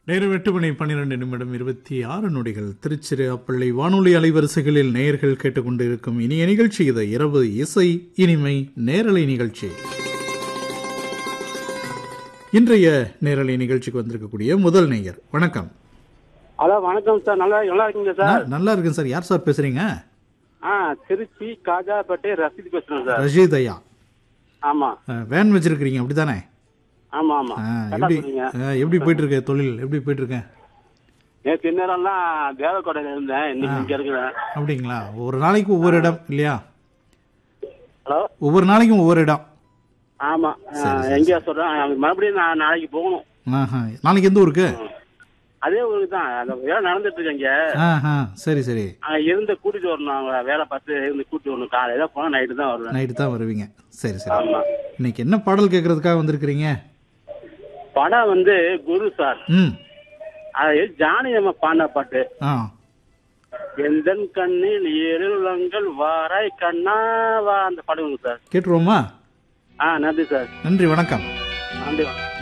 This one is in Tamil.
நேரம் எட்டு மணி பன்னிரண்டு நிமிடம் இருபத்தி ஆறு நொடிகள் திருச்சிராப்பள்ளி வானொலி அலைவரிசைகளில் நேயர்கள் கேட்டுக்கொண்டிருக்கும் இனிய நிகழ்ச்சி இது இரவு இசை இனிமை நேரலை நிகழ்ச்சி இன்றைய நேரலை நிகழ்ச்சிக்கு வந்திருக்கக்கூடிய முதல் நேயர் வணக்கம் ஹலோ வணக்கம் சார் நல்லா நல்லா இருக்கீங்க சார் ந- நல்லா இருக்கேன் சார் யார் சார் பேசுறீங்க ஆ திருச்சி காஜாப்பேட்டை ரசீது பேசுறேன் சார் ரஷீத் ஐயா ஆமா அஹ், வேன் வச்சிருக்கிறீங்க அப்படிதானே ஆமா ஆமா அஹ், கரெக்டா எப்படி சொன்னீங்க அஹ், எப்படி போயிட்டு இருக்க தொழில் எப்படி போயிட்டு இருக்க நேற்று நேரம்லாம் தேவக்கோட்டையில இருந்தேன் இன்னைக்கு இங்க இருக்கிறேன் அப்படிங்களா ஒரு நாளைக்கு ஒவ்வொரு இடம் இல்லையா ஹலோ ஒவ்வொரு நாளைக்கும் ஒவ்வொரு இடம் ஆமா எங்கேயா சொல்றேன் மறுபடியும் நான் நாளைக்கு போகணும் ஆஹா. நாளைக்கு எந்த ஊருக்கு அதே ஊருக்கு தான் அந்த வேலை நடந்துட்டு இருக்கு இங்க ஆஹா சரி சரி அங்க இருந்து கூட்டிட்டு வரணும் அவங்க வேலை பார்த்து இருந்து கூட்டிட்டு வரணும் காலையில போனா நைட்டு தான் வருவேன் நைட்டு தான் வருவீங்க சரி சரி ஆமா இன்னைக்கு என்ன பாடல் கேட்கறதுக்காக வந்திருக்கிறீங்க படம் வந்து குரு சார் ம் அது ஜானி நம்ம பாடின பாட்டு ஆ எந்தன் கண்ணில் இருளங்கள் வாராய் கண்ணாவா அந்த பாடுங்க சார் கேட்டுருவோமா ஆ நன்றி சார் நன்றி வணக்கம் நன்றி வணக்கம்